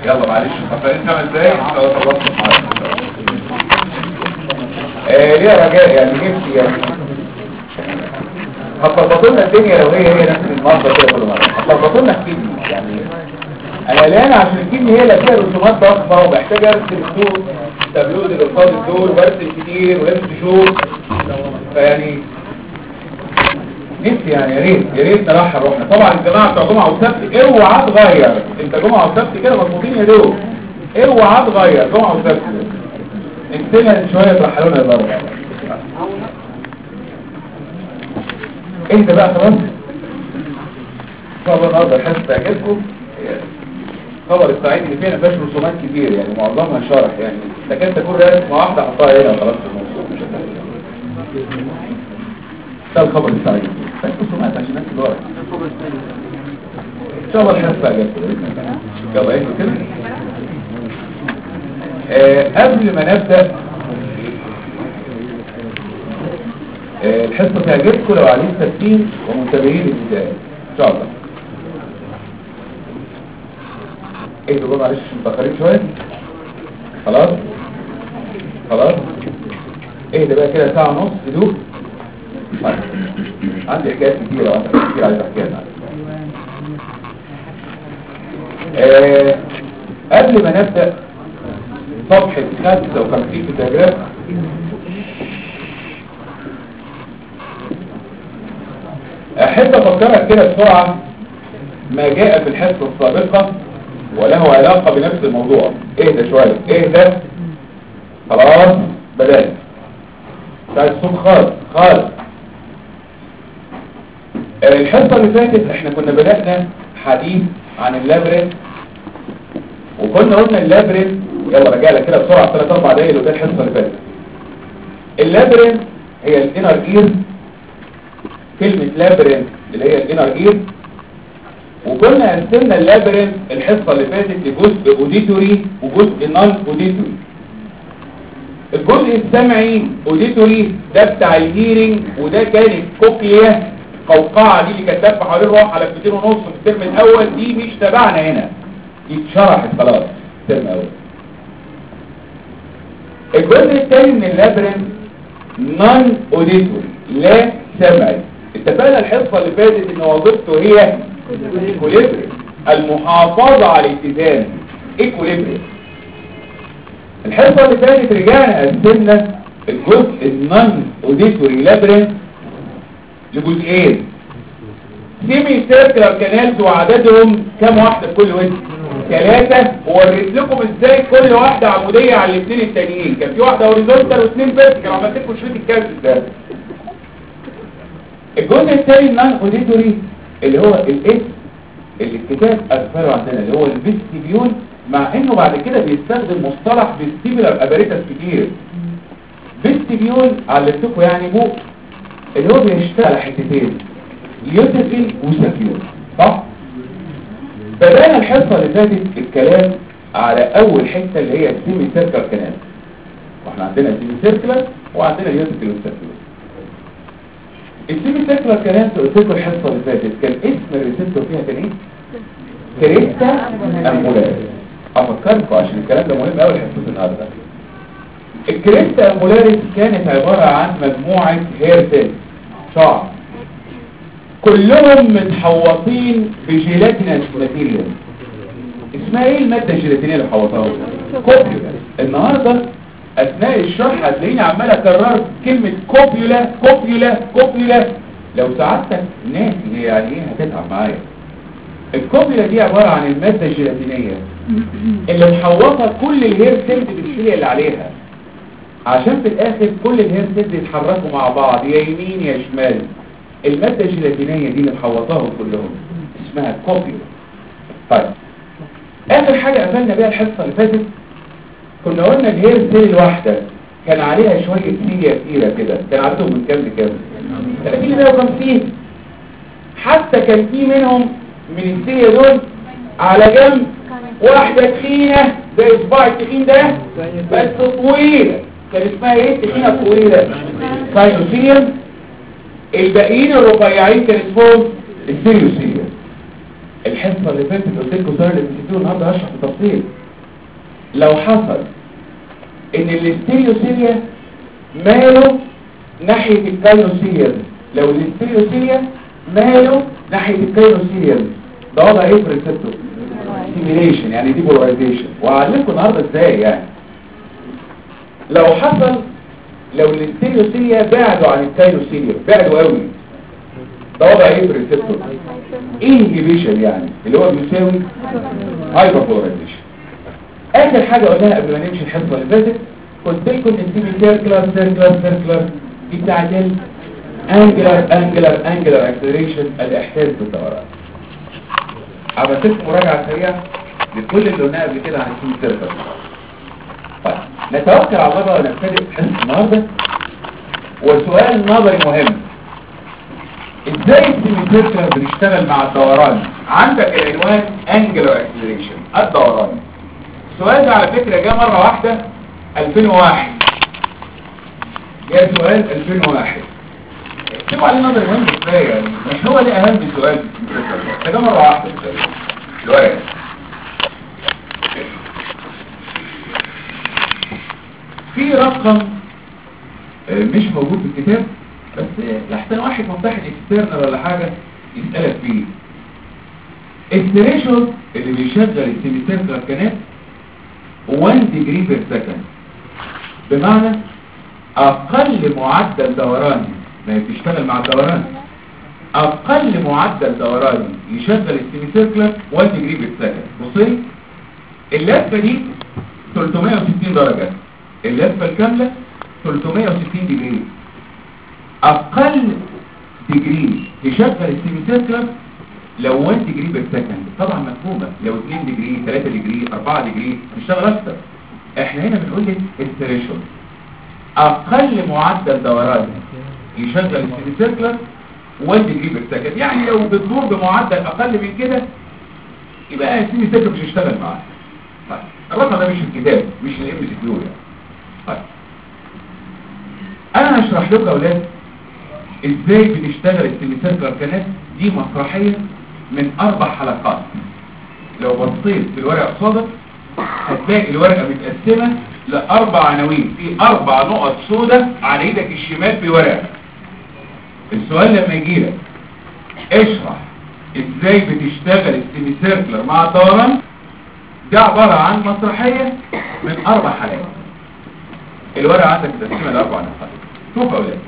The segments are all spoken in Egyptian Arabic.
يلا معلش فاكرين خمس دقايق لو خلصت معاك آه ليه رجاء يعني نفسي يعني هتظبطوا لنا الدنيا لو هي هي نفس المنظر كده كل مره هتظبطوا لنا الكدني يعني انا قلقان عشان الكدني هي اللي فيها رسومات ضخمه ومحتاج ارسم خطوط تابلوز الالفاظ الدول وارسم كتير ولبس شوك فيعني نفسي يعني يا ريت يا ريت نرحب روحنا طبعا الجماعه بتوع جمعه وسبت اوعى تغير انت جمعه وسبت كده مظبوطين يا دوب اوعى تغير جمعه وسبت اكتبها شويه ترحلونا الضرب اهدى بقى خلاص طبعا النهارده الحصه تعجبكم خبر السعيد اللي فيها فيهاش رسومات كتير يعني معظمها شرح يعني تكاد تكون رسمه واحده حطها هنا وخلاص في الموضوع مش هتفرق ده الخبر السعيد بس رسومات عشان الناس اللي ورا ان شاء الله الحصه تعجبكم يلا ايه كده آه قبل ما نبدا آه الحصه تعجبكم لو عليهم ترتيب ومنتبهين للبدايه ان شاء الله ايه تقول معلش متاخرين شويه خلاص خلاص ايه ده بقى كده ساعه ونص هدوء طيب. عندي حكايات كتيره وانا كتير عايز احكيها لك آه قبل ما نبدا صفحه 55 في الدياجرام احب افكرك كده بسرعه ما جاء في الحصه السابقه وله علاقة بنفس الموضوع اهدى شوية اهدى خلاص بدأت بتاع الصوت خالص خالص الحصة اللي فاتت احنا كنا بدأنا حديث عن اللابرين وكنا قلنا اللابرين يلا رجع لك كده بسرعة 3 4 دقايق وده الحصة اللي فاتت اللابرين هي الانر اير كلمة لابرين اللي هي الانر اير وكنا قسمنا اللابرين الحصة اللي فاتت لجزء اوديتوري وجزء نون اوديتوري الجزء السمعي اوديتوري ده بتاع الهيرنج وده كان الكوكليا القوقعة دي اللي كانت لفه حوالين روح على 200 ونص في الترم الاول دي مش تبعنا هنا دي اتشرحت خلاص الترم الاول الجزء الثاني من اللابرين نون اوديتوري لا سمعي اتفقنا الحصة اللي فاتت ان وظيفته هي ايكوليبريم المحافظة على الاتزان ايكوليبريم الحصة اللي فاتت رجعنا قسمنا الجزء النون اوديتوري لابرين لجزئين سيمي سيركلر كانالز وعددهم كام واحدة في كل وجه ثلاثة ووريت لكم ازاي كل واحدة عمودية على الاثنين التانيين كان في واحدة هوريزونتال واثنين فيرتيكال عملت لكم شريط الكارت ده الجزء الثاني النون اوديتوري اللي هو الاس اللي الكتاب اغفره عندنا اللي هو الفيستيبيول مع انه بعد كده بيستخدم مصطلح فيستيبولار اباريتس كتير فيستيبيول علمتكم يعني مو اللي هو بيشتغل على حتتين يوتيفيل وسكيور صح بدأنا الحصة اللي فاتت الكلام على اول حتة اللي هي السيمي سيركل كانال واحنا عندنا السيمي سيركلر وعندنا اليوتيفيل والسكيور السيمي سيركلر كانال قلت لكم الحصة اللي فاتت كان اسم الريسبتور فيها كان ايه؟ كريستا امبولاريس افكركم عشان الكلام ده مهم قوي لحصة النهارده الكريستا امبولاريس كانت عبارة عن مجموعة هير سيلز شعر كلهم متحوطين بجيلاتينس ماتيريال اسمها ايه المادة الجيلاتينية اللي حوطها كوبيولا النهاردة اثناء الشرح هتلاقيني عمال اكرر كلمة كوبيولا كوبيولا كوبيولا لو ساعدتك ناسي هي يعني ايه هتتعب معايا الكوبيولا دي عبارة عن المادة الجيلاتينية اللي محوطة كل الهير سيلز بالشيلية اللي عليها عشان في الاخر كل الهير سيلز يتحركوا مع بعض يا يمين يا شمال المادة الجيلاتينية دي اللي محوطاهم كلهم اسمها كوبيولا طيب اخر حاجة قفلنا بيها الحصة اللي فاتت كنا قلنا الهير سيل الواحدة كان عليها شوية سيليا كتيرة كده كان عددهم من كام لكام 30 ل 150 حتى كان في منهم من السيليا دول على جنب واحدة تخينة زي صباع التخين ده بس طويلة كان اسمها ايه التخينة طويلة ساينوسيليوم الباقيين الرفيعين كان اسمهم السيليوسيليوم الحصه اللي فاتت قلت لكم سؤال الام النهارده هشرح بتفصيل لو حصل ان الاستيريوسيليا ماله ناحيه الكاينوسيليا لو الاستيريوسيليا ماله ناحيه الكاينوسيليا ده وضع ايه في الريسبتور سيميليشن يعني دي بولاريزيشن وهعلمكم النهارده ازاي يعني لو حصل لو الاستيريوسيليا بعدوا عن الكاينوسيليا بعدوا قوي ده وضع ايه في الريسبتور انهبيشن يعني اللي هو بيساوي هايبر بولاريزيشن اخر حاجه قلناها قبل ما نمشي الحصه اللي فاتت قلت لكم ان السيمي سيركلر سيركلر سيركلر دي بتاعت انجلر انجلر انجلر اكسلريشن الاحساس بالدوران عملت لكم مراجعه سريعه لكل اللي قلناه قبل كده عن السيمي سيركلر طيب نتوكل على الله بقى ونبتدئ حصه النهارده وسؤال نظري مهم ازاي السيمي سيركلر بنشتغل مع الدوران عندك العنوان انجلر اكسلريشن الدوران السؤال ده على فكرة جاء مرة واحدة 2001 جاء سؤال 2001 اكتبوا عليه نظر مهم كفاية يعني مش هو ده اهم سؤال في السؤال ده جاء مرة واحدة الورق في رقم مش موجود في الكتاب بس لحسن واحد ممتحن اكسترنال ولا حاجة يسألك فيه الثريشولد اللي بيشغل السيميسيركلر كانات 1 degree per second بمعنى اقل معدل دوراني ما هي بتشتغل مع الدوران اقل معدل دوراني يشغل السيمي سيركلر 1 degree per second بصي اللفه دي 360 درجه اللفه الكامله 360 ديجري اقل ديجري تشغل السيمي سيركلر لو 1 ديجري بير سكند طبعا مفهومه لو 2 ديجري 3 ديجري 4 ديجري نشتغل اكتر احنا هنا بنقول لك الثريشولد اقل معدل دوران يشغل السيمي سيركلر 1 ديجري بير سكند يعني لو بتدور بمعدل اقل من كده يبقى السيمي سيركلر مش هيشتغل معاك طيب الرقم ده مش في الكتاب مش الام سي كيو يعني طيب انا هشرح لكم يا اولاد ازاي بتشتغل السيمي سيركلر كانات دي مسرحيه من اربع حلقات لو بصيت في الورقه قصادك هتلاقي الورقه متقسمه لاربع عناوين في اربع نقط سوداء على ايدك الشمال في الورقه السؤال لما يجي لك اشرح ازاي بتشتغل السيمي سيركلر مع الدوران ده عباره عن مسرحيه من اربع حلقات الورقه عندك متقسمه لاربع نقاط شوف يا اولاد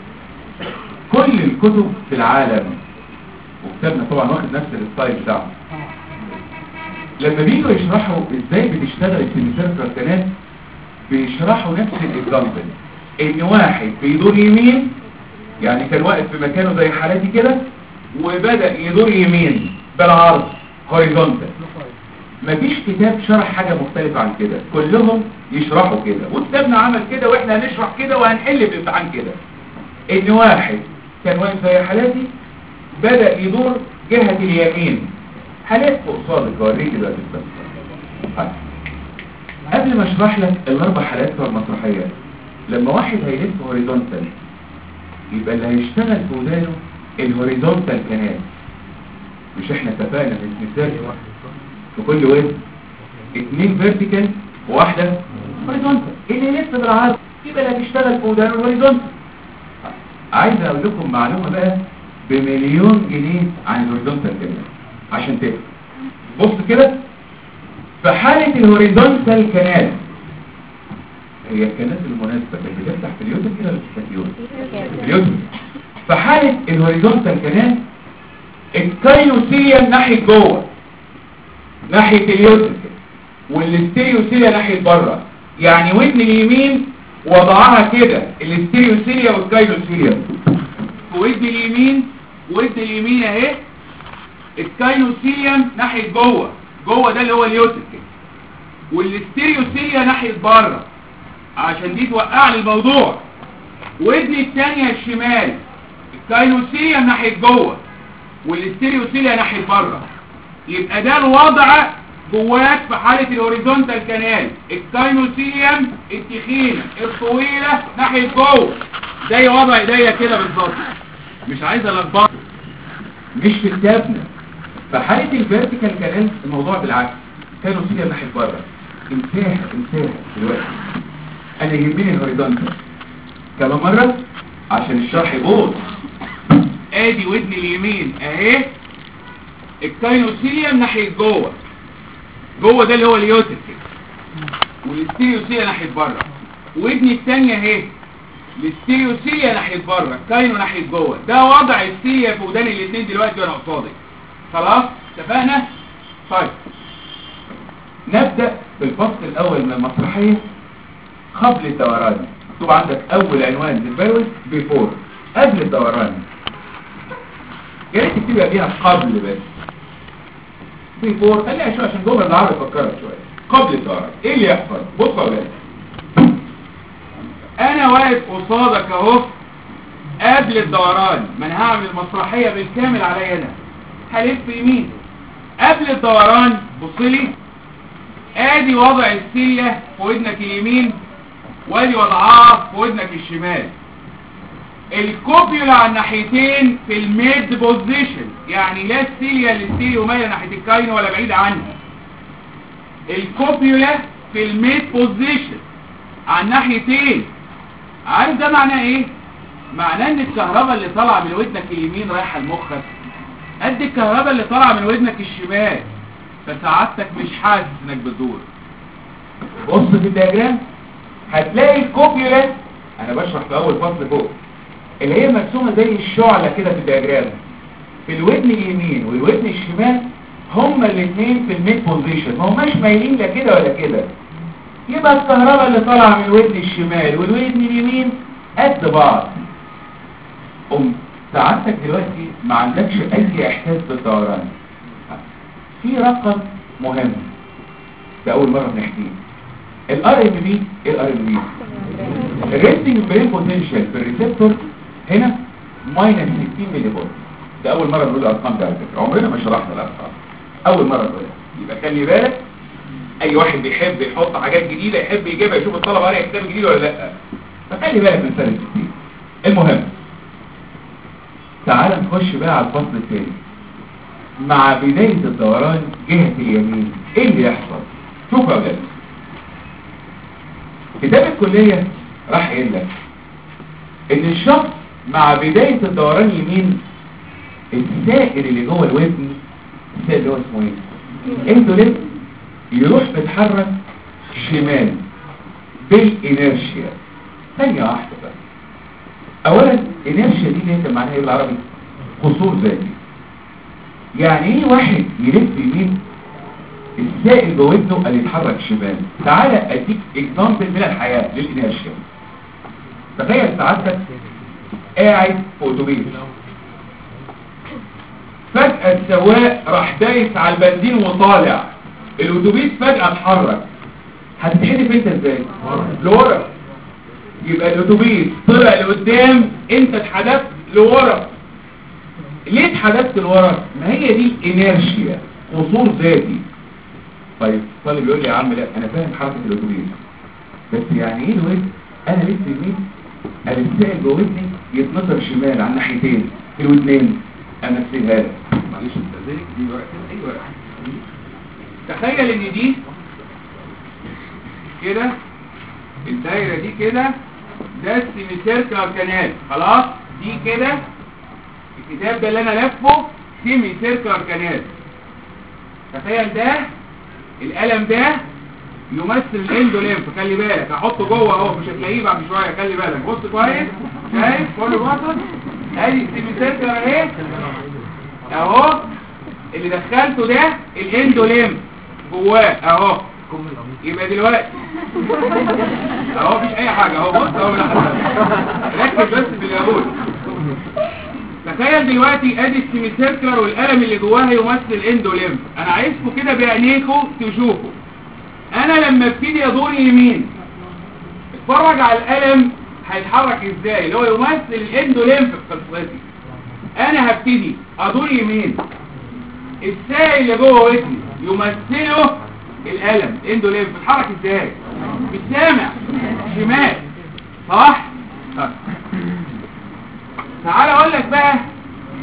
كل الكتب في العالم وكتابنا طبعا واخد نفس الستايل بتاعه لما بيجوا يشرحوا ازاي بتشتغل السيميسيركلر كانال بيشرحوا نفس الاكزامبل ان واحد بيدور يمين يعني كان واقف في مكانه زي حالاتي كده وبدأ يدور يمين بالعرض هوريزونتال مفيش كتاب شرح حاجة مختلفة عن كده كلهم يشرحوا كده وكتابنا عمل كده واحنا هنشرح كده وهنحل في الامتحان كده ان واحد كان واقف زي حالاتي بدأ يدور جهة اليمين هلف قصادك اوريك دلوقتي بس قبل ما اشرح لك الاربع حالات بتوع المسرحيه لما واحد هيلف هوريزونتال يبقى اللي هيشتغل في ودانه الهوريزونتال كانال مش احنا اتفقنا في المثال في كل وزن اتنين فيرتيكال وواحده هوريزونتال اللي يلف بالعرض يبقى اللي هيشتغل في ودانه الهوريزونتال عايز اقول لكم معلومه بقى بمليون جنيه عن الهوريزونتال كانال عشان تفهم بص كده في حالة الهوريزونتال كانال هي الكانال المناسبة اللي بتفتح في اليوتر كده ولا بتفتح في اليوتر في اليوتر في حالة الهوريزونتال كانال الكاينوسيليا ناحية جوه ناحية اليوتر كده والاستيريوسيليا ناحية بره يعني ودن اليمين وضعها كده الاستيريوسيليا والكاينوسيليا في ودن اليمين ودن اليمين اهي الكاينوسيليوم ناحية جوه جوه ده اللي هو اليوتك والاستيريوسيليا ناحية بره عشان دي توقع لي الموضوع ودني الثانية الشمال الكاينوسيليوم ناحية جوه والاستيريوسيليا ناحية بره يبقى ده الوضع جواك في حالة الهوريزونتال كانال الكاينوسيليوم التخينة الطويلة ناحية جوه زي وضع ايديا كده بالظبط مش عايز الخبط مش في كتابنا في حاله الفيرتيكال كانال الموضوع بالعكس كانوا سيليا ناحيه بره انتهى انتهى دلوقتي انا يهمني الهوريزونتال كمان مره عشان الشرح يبوظ ادي ودن اليمين اهي الكاينوسيليا ناحيه جوه جوه ده اللي هو اليوتك والستيريوسيليا ناحيه بره ودني الثانيه اهي الستيريوسيليا ناحيه بره الكاينو ناحيه جوه ده وضع السيليا في ودان الاثنين دلوقتي وانا قصادي خلاص اتفقنا طيب نبدا بالفصل الاول من المسرحيه قبل الدوران مكتوب عندك اول عنوان للبروز بيفور قبل الدوران يا ريت تكتبها فيها قبل بس بيفور خليها شويه عشان جمله العربي فكرت شويه قبل الدوران ايه اللي يحصل بص يا ولاد انا واقف قصادك اهو قبل الدوران ما انا هعمل مسرحيه بالكامل عليا انا هلف يمين قبل الدوران بص لي ادي وضع السله في ودنك اليمين وادي وضعها في ودنك الشمال الكوبيولا على الناحيتين في الميد بوزيشن يعني لا السيليا للسيليا مايله ناحيه الكاين ولا بعيد عنها الكوبيولا في الميد بوزيشن على الناحيتين عارف ده معناه ايه معناه ان الكهرباء اللي طالعه من ودنك اليمين رايحه لمخك قد الكهرباء اللي طالعه من ودنك الشمال فسعادتك مش حاسس انك بتدور بص في الدياجرام هتلاقي الكوبيولا انا بشرح في اول فصل فوق اللي هي مرسومه زي الشعله كده في الدياجرام في الودن اليمين والودن الشمال هما الاثنين في الميد بوزيشن ما هماش مايلين لا كده ولا كده يبقى الكهرباء اللي طالعه من الودن الشمال والودن اليمين قد بعض قم سعادتك دلوقتي ما عندكش اي احساس بالدوران في رقم مهم ده اول مره بنحكيه الار ام بي ايه الار ام بي الريستنج برين بوتنشال في الريسبتور هنا ماينس 60 ملي فولت ده اول مره بنقول الارقام ده على فكره عمرنا ما شرحنا الارقام اول مره نقولها يبقى خلي بالك اي واحد بيحب يحط حاجات جديده يحب يجيبها يشوف الطلبه قاري كتاب جديد ولا لا فخلي بالك من سنه 60 المهم تعال نخش بقى على الفصل الثاني مع بداية الدوران جهة اليمين ايه اللي يحصل شوف يا ولاد كتاب الكلية راح قايل لك ان الشخص مع بداية الدوران يمين السائل اللي جوه الودن السائل اللي هو اسمه ايه اندولين يروح بيتحرك شمال بالانيرشيا ثانية واحدة بقى اولا انيرشيا دي اللي هي معناها ايه بالعربي قصور ذاتي يعني ايه واحد يلف يمين السائل بودنه اللي يتحرك شمال تعالى اديك اكزامبل من الحياة للانيرشيا تخيل سعادتك قاعد في اتوبيس فجأة السواق راح دايس على البنزين وطالع الاتوبيس فجأة اتحرك هتتحدف انت ازاي لورا يبقى الاتوبيس طلع لقدام انت اتحدفت لورا ليه اتحدفت لورا ما هي دي الانيرشيا قصور ذاتي طيب طالب يقول لي يا عم لا انا فاهم حركه الاتوبيس بس يعني ايه الوزن انا لسه يمين انا السائل بودني يتنطر شمال على الناحيتين في الودنين انا نفسيها لك معلش استاذنك دي ورقه كده اي ورقه تخيل ان دي كده الدايره دي كده ده السيميسيركلر كانال خلاص دي كده الكتاب ده اللي انا لفه سيمي سيركلر كانال تخيل ده القلم ده يمثل الاندوليمف خلي بالك احطه جوه اهو مش هتلاقيه بعد شويه خلي بالك بص كويس شايف كله باطل ادي السيمي سيركلر اهي اهو اللي دخلته ده الاندوليمف جواه اهو يبقى دلوقتي اهو مفيش اي حاجه اهو بص اهو ركز بس في اللي هقوله تخيل دلوقتي ادي السيميسيركلر والقلم اللي جواها يمثل الاندوليمف انا عايزكم كده بعينيكم تشوفوا انا لما ابتدي ادور يمين اتفرج على القلم هيتحرك ازاي اللي هو يمثل الاندوليمف في قصتي انا هبتدي ادور يمين السائل اللي جوه ودني يمثله القلم الاندوليمف بيتحرك ازاي مش سامع شمال صح طيب. تعال اقول لك بقى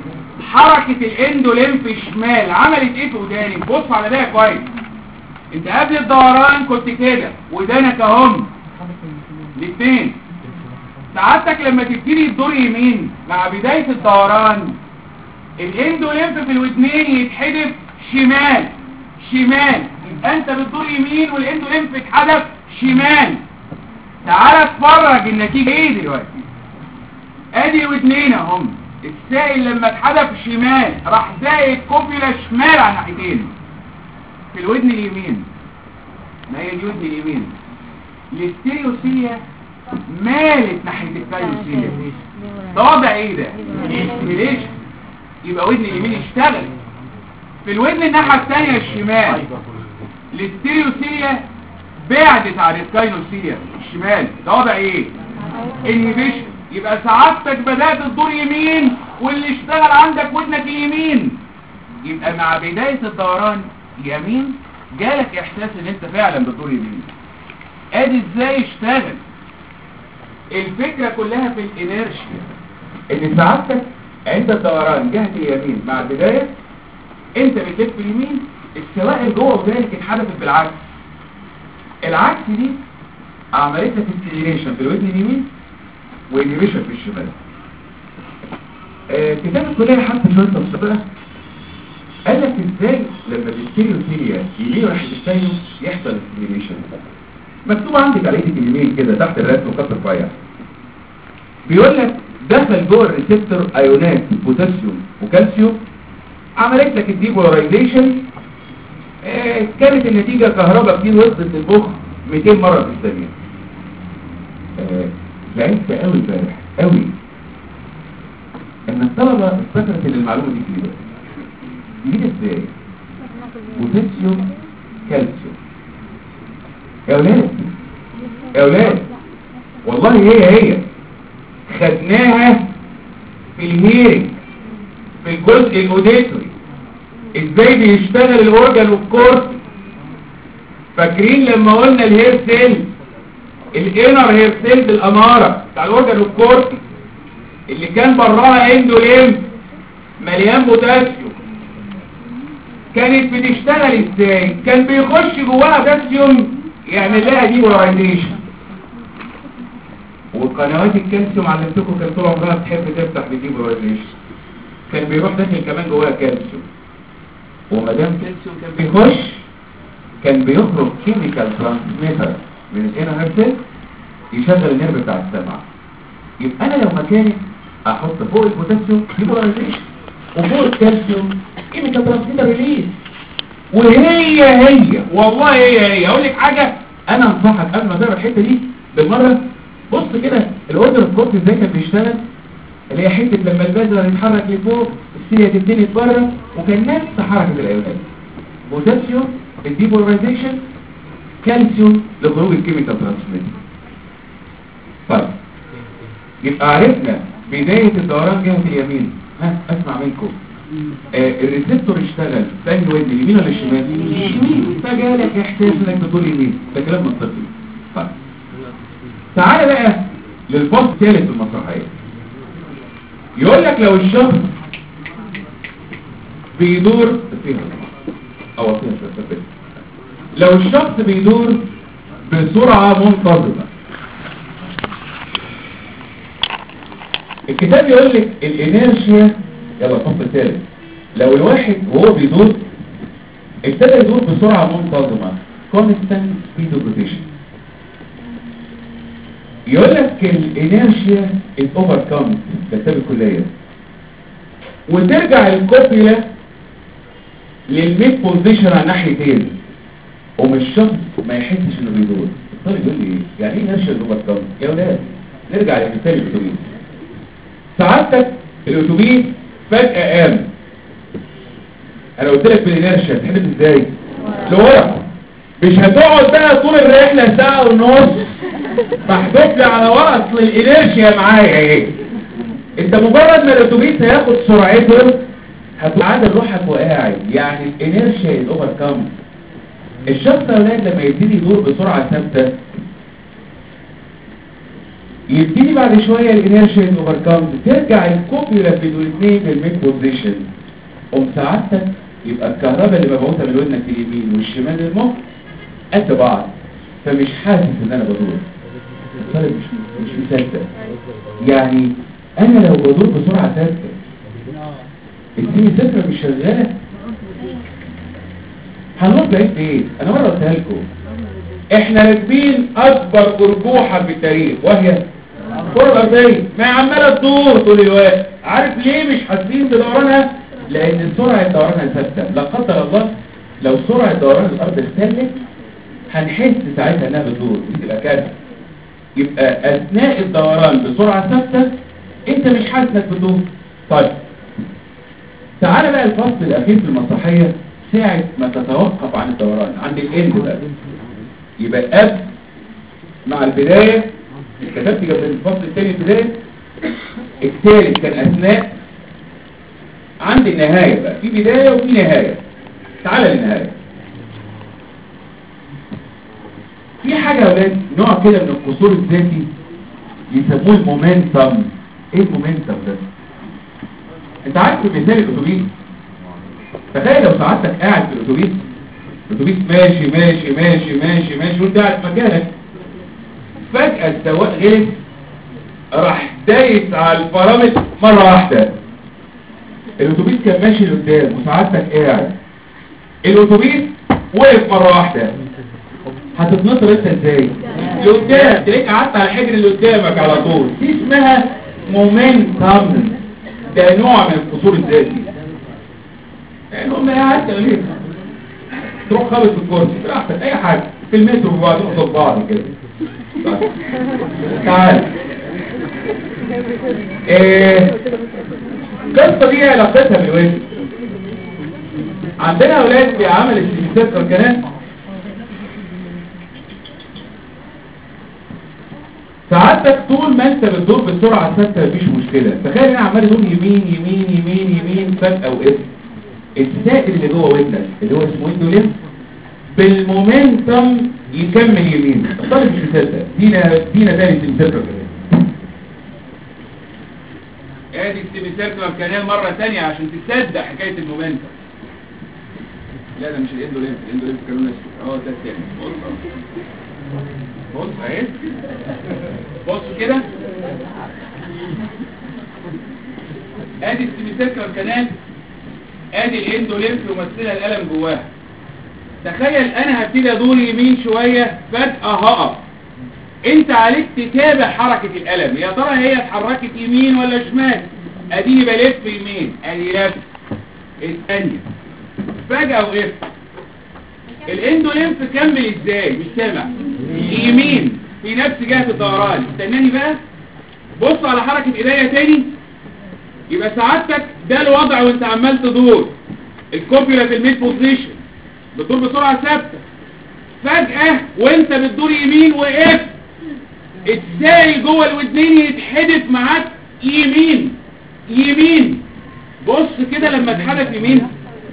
حركة الاندوليمف شمال عملت ايه في ودانك بص على ده كويس انت قبل الدوران كنت كده ودانك اهم الاثنين سعادتك لما تبتدي تدور يمين مع بداية الدوران الاندوليمف في الودنين يتحدف شمال شمال يبقى انت بتدور يمين والاندوليمف اتحدف شمال تعال اتفرج النتيجة ايه دلوقتي ادي ودنين اهم السائل لما اتحدف شمال راح زائد كوبيلا شمال على ناحيتين في الودن اليمين ما هي الودن اليمين الاستيريوسية مالت ناحية الكايوسية ده وضع ايه ده ليش يبقى ودن اليمين اشتغل في الودن الناحية الثانية الشمال الاستيريوسية بعدت عن الكاينوسية الشمال ده وضع ايه انهبيشن يبقى سعادتك بدأت تدور يمين واللي اشتغل عندك ودنك اليمين يبقى مع بداية الدوران يمين جالك احساس ان انت فعلا بتدور يمين ادي ازاي اشتغل الفكرة كلها في الانيرشيا ان سعادتك عند الدوران جهة اليمين مع البداية انت بتلف اليمين السوائل جوه ودانك اتحدثت بالعكس العكس دي عملت لك استيميليشن في الودن اليمين وانيميشن في الشمال آه كتاب الكلية حتى شوية تفصيلها قال لك ازاي لما الستيريوثيريا يمين راح يستينو يحصل استيميليشن مكتوب عندك على ايدك اليمين كده تحت الرسم خط رفيع بيقول لك دخل جوه الريسبتور ايونات بوتاسيوم وكالسيوم عملت لك الديبولاريزيشن آه كانت النتيجة كهرباء كتير وصلت للمخ 200 مرة في الثانية آه لعبت قوي امبارح قوي ان الطلبة افتكرت ان المعلومة دي جديدة جديدة ازاي بوتاسيوم كالسيوم يا اولاد يا اولاد والله هي هي خدناها في الهيرنج في الجزء الاوديتوري ازاي بيشتغل الاورجن والكورت فاكرين لما قلنا الهير سيل الانر هير سيل بالاماره بتاع الاورجن والكورت اللي كان براها اندوليم مليان بوتاسيوم كانت بتشتغل ازاي كان بيخش جواها بوتاسيوم يعمل لها ديبولايزيشن وقنوات الكالسيوم علمتكم كانت طول عمرها بتحب تفتح بديبولايزيشن كان بيروح داخل كمان جواها كالسيوم وما دام كالسيوم كان بيخش كان بيخرج كيميكال ترانسميتر من الانر هيرسل يشغل النيرف بتاع السمع يبقى انا لو مكاني احط فوق البوتاسيوم ديبولايزيشن وفوق الكالسيوم كيميكال ترانسميتر ريليز وهي هي والله هي هي اقول لك حاجه انا انصحك قبل ما تعمل الحته دي بالمره بص كده الاوردر الكورت ازاي كان بيشتغل اللي هي حته لما البذره يتحرك لفوق السيليا تبتدي لبره وكان نفس حركه الايونات بوتاسيوم الديبولاريزيشن كالسيوم لخروج الكيميكال ترانسميتر طيب يبقى عرفنا بدايه الدوران جهه اليمين ها اسمع منكم آه الريسبتور اشتغل ثاني ودن اليمين ولا الشمال اليمين فجالك احساس انك بتقول يمين ده كلام منطقي طيب تعال بقى للفصل الثالث في المسرحيه يقول لك لو الشخص بيدور فيها او فيها شويه لو الشخص بيدور بسرعه منتظمه الكتاب يقول لك الانيرشيا يلا الفصل الثالث لو الواحد وهو بيدور ابتدى يدور بسرعه منتظمه constant speed of rotation يقول لك الانيرشيا is overcome ده كتاب الكليه وترجع الكوبيلا للميد بوزيشن على ناحيتين ومش شخص ما يحسش انه بيدور الطالب يقول لي ايه يعني ايه انيرشيا is overcome يا ولاد نرجع لمثال الاتوبيس سعادتك الاتوبيس فجأة قام انا قلت لك بالانيرشيا تحدث ازاي لورا مش هتقعد بقى طول الرحلة ساعة ونص محدود لي على ورا اصل الانيرشيا معايا ايه انت مجرد ما الاتوبيس هياخد سرعته هتعادل روحك وقاعد يعني الانيرشيا الاوفر كام الشخص اولاد لما يبتدي يدور بسرعة ثابتة يبتدي بعد شوية الانيرشيا اوفركم ترجع الكوبيولا في الاثنين بالميد بوزيشن قوم سعادتك يبقى الكهرباء اللي مبعوثة من ودنك اليمين والشمال للمخ قد بعض فمش حاسس ان انا بدور الطالب مش مش مصدق يعني انا لو بدور بسرعة ثابتة السيمي سفرة مش شغالة هنروح بعيد ايه انا مرة قلتها لكم احنا راكبين اكبر ارجوحة في التاريخ وهي الكرة الارضية ما هي عمالة تدور طول الوقت عارف ليه مش حاسين بدورانها لان سرعة دورانها ثابتة لا قدر الله لو سرعة دوران الارض اختلت هنحس ساعتها انها بتدور دي تبقى كارثة يبقى اثناء الدوران بسرعة ثابتة انت مش حاسس انك بتدور طيب تعال بقى الفصل الاخير في المسرحية ساعة ما تتوقف عن الدوران عند الاند بقى يبقى قبل مع البداية كتبت جنب الفصل الثاني البداية الثالث كان اثناء عند النهاية بقى في بداية وفي نهاية تعال للنهاية في حاجة يا ولاد نوع كده من القصور الذاتي يسموه المومنتم ايه المومنتم ده انت عارف مثال الاتوبيس تخيل لو سعادتك قاعد في الاتوبيس الاتوبيس ماشي ماشي ماشي ماشي ماشي وانت قاعد في مكانك فجأة السواق غلط راح دايس على الفرامل مرة واحدة الاتوبيس كان ماشي لقدام وسعادتك قاعد الاتوبيس وقف مرة واحدة هتتنطر انت ازاي لقدام تلاقيك قعدت على الحجر اللي قدامك على طول دي اسمها مومنتم ده نوع من القصور الذاتي يعني هم قاعد تغليق تروح خالص في الكرسي براحتك اي حاجه في المترو وبعدين قصاد بعض كده طيب. تعال ايه القصه دي علاقتها بالوزن عندنا اولاد في عمل السيميسات كركنات سعادتك طول ما انت بتدور بسرعه ثابته مفيش مشكله تخيل انا عمال ادور يمين يمين يمين يمين فجاه وقفت السائل اللي جوه ودنك اللي هو اسمه اندولين بالمومنتم يكمل يمين الطالب مش مصدق دينا دينا تاني تمسكه كده ادي السيميسيركلر كانال مرة تانية عشان تصدق حكاية المومنتم لا ده مش الاندولينف الاندولينف كانوا ناس اه ده التاني بص أهو. بص اهي بص كده ادي السيميسيركلر كانال ادي الاندولينف ممثله الالم جواها تخيل انا هبتدي ادور يمين شوية فجأة هقف انت عليك تتابع حركة الالم يا ترى هي اتحركت يمين ولا شمال اديني بلف يمين ادي لف الثانية فجأة وقفت الاندولينف كمل ازاي مش سامع يمين في نفس جهة الدوران استناني بقى بص على حركة ايديا تاني يبقى سعادتك ده الوضع وانت عمال تدور الكوبيولا في الميد بوزيشن بتدور بسرعة ثابتة فجأة وانت بتدور يمين وقفت ازاي جوه الودنين يتحدف معاك يمين يمين بص كده لما اتحدف يمين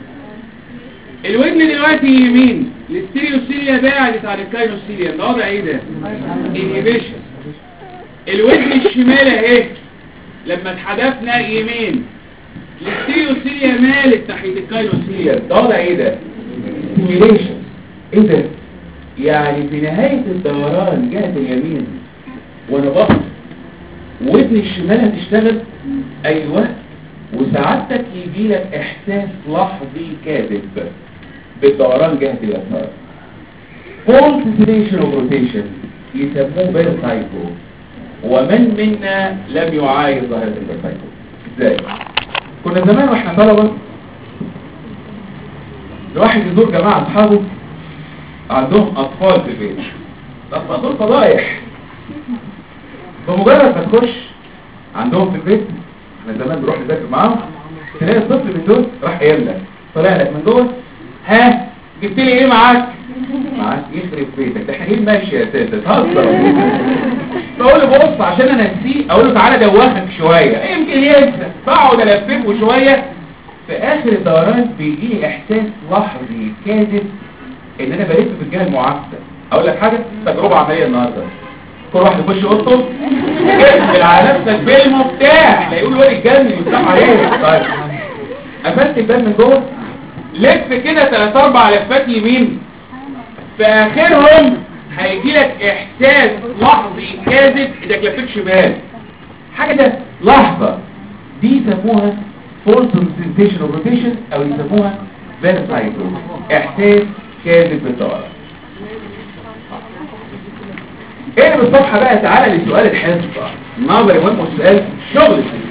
الودن دلوقتي يمين الاستيريوسيليا بعدت عن الكاينوسيليا ده وضع ايه ده انهبيشن الودن الشمال اهي لما اتحدفنا يمين الاستيريوسيليا مالت ناحيه الكاينوسيليا ده وضع ايه ده ستيميليشن ايه ده يعني في نهاية الدوران جهة اليمين وانا بص ودن الشمال هتشتغل ايوه وسعادتك يجي لك احساس لحظي كاذب بالدوران جهة اليسار فولت سيليشن اوف روتيشن يسموه بيرسايكو ومن منا لم يعايز ظاهرة البيرسايكو ازاي كنا زمان واحنا طلبة الواحد يزور جماعة اصحابه عندهم اطفال في البيت الاطفال دول فضايح بمجرد ما تخش عندهم في البيت احنا زمان بنروح نذاكر معاهم تلاقي الطفل من دول راح قايل لك طالع لك من جوه ها جبت لي ايه معاك معاك يخرب بيتك ده احنا ايه ماشي يا اساسا تهزر بقول له بص عشان انا نسيه اقول له تعالى دوخك شويه يمكن ينسى بقعد الففه شويه في اخر الدوران بيجي لي احساس لحظي كاذب ان انا بلف في الجهه المعاكسه اقول لك حاجه تجربه عمليه النهارده كل واحد يخش اوضته اقفل على نفسك بالمفتاح لا يقول واد الجن يفتح عليه طيب قفلت الباب من جوه لف كده ثلاث اربع لفات يمين في اخرهم هيجي لك احساس لحظي كاذب انك لفيت شمال حاجه ده لحظه دي يسموها فولس سنسيشن اوف روتيشن او يسموها فيرسايكل احساس كاذب بالدوران اقلب الصفحه بقى تعالى لسؤال الحصه النظري مهم وسؤال شغل